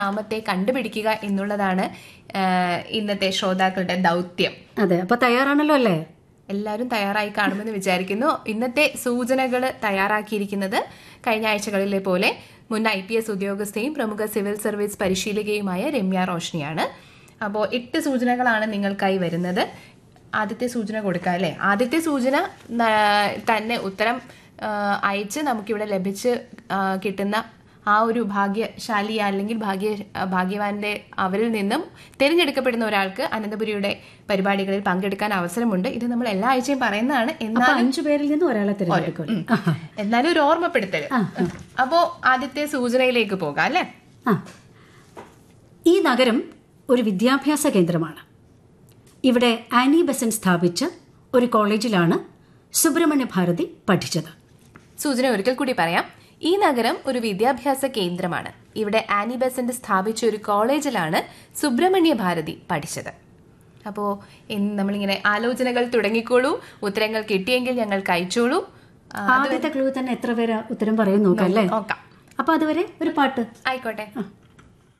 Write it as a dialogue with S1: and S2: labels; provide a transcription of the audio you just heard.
S1: നാമത്തെ കണ്ടുപിടിക്കുക എന്നുള്ളതാണ് ആ, ഇന്നത്തെ ശ്രോതാക്കളുടെ ദൗത്യം
S2: അതെ അപ്പൊ തയ്യാറാണല്ലോ അല്ലേ
S1: എല്ലാവരും തയ്യാറായി കാണുമെന്ന് വിചാരിക്കുന്നു ഇന്നത്തെ സൂചനകൾ തയ്യാറാക്കിയിരിക്കുന്നത് കഴിഞ്ഞ ആഴ്ചകളിലെ പോലെ മുൻ ഐ പി എസ് ഉദ്യോഗസ്ഥയും പ്രമുഖ സിവിൽ സർവീസ് പരിശീലകയുമായ രമ്യ റോഷ്നിയാണ് അപ്പോൾ എട്ട് സൂചനകളാണ് നിങ്ങൾക്കായി വരുന്നത് ആദ്യത്തെ സൂചന കൊടുക്കാം അല്ലേ ആദ്യത്തെ സൂചന ന- തന്നെ ഉത്തരം ആ, അയച്ച് നമുക്കിവിടെ ലഭിച്ച് ആ, കിട്ടുന്ന ആ ഒരു ഭാഗ്യശാലി അല്ലെങ്കിൽ ഭാഗ്യ ഭാഗ്യവാന്റെ അവരിൽ നിന്നും തിരഞ്ഞെടുക്കപ്പെടുന്ന ഒരാൾക്ക് അനന്തപുരിയുടെ പരിപാടികളിൽ പങ്കെടുക്കാൻ അവസരമുണ്ട് ഇത് നമ്മൾ എല്ലാ ആഴ്ചയും പറയുന്നതാണ്
S2: അപ്പൊ
S1: എന്നാൽ
S2: അഞ്ചു പേരിൽ നിന്ന് ഒരാളെ തിരഞ്ഞെടുക്കും
S1: എന്നാലും ഒരു ഓർമ്മപ്പെടുത്തൽ അപ്പോ ആദ്യത്തെ സൂചനയിലേക്ക് പോകാം അല്ലേ
S2: ആ ഈ നഗരം ഒരു വിദ്യാഭ്യാസ കേന്ദ്രമാണ് ഇവിടെ ആനി ബെസൻ സ്ഥാപിച്ച ഒരു കോളേജിലാണ് സുബ്രഹ്മണ്യ ഭാരതി പഠിച്ചത്
S1: സൂചന ഒരിക്കൽ കൂടി പറയാം ഈ നഗരം ഒരു വിദ്യാഭ്യാസ കേന്ദ്രമാണ് ഇവിടെ ആനി ബെസന്റ് സ്ഥാപിച്ച ഒരു കോളേജിലാണ് സുബ്രഹ്മണ്യ ഭാരതി പഠിച്ചത് അപ്പോൾ നമ്മളിങ്ങനെ ആലോചനകൾ തുടങ്ങിക്കോളൂ ഉത്തരങ്ങൾ കിട്ടിയെങ്കിൽ ഞങ്ങൾക്ക് അയച്ചോളൂ ആ,
S2: ആദ്യത്തെ ക്ലൂ തന്നെ എത്ര പേര് ഉത്തരം പറയും നോക്കാം അല്ലേ
S1: നോക്കാം
S2: അപ്പൊ അതുവരെ ഒരു പാട്ട്
S1: ആയിക്കോട്ടെ
S2: ആ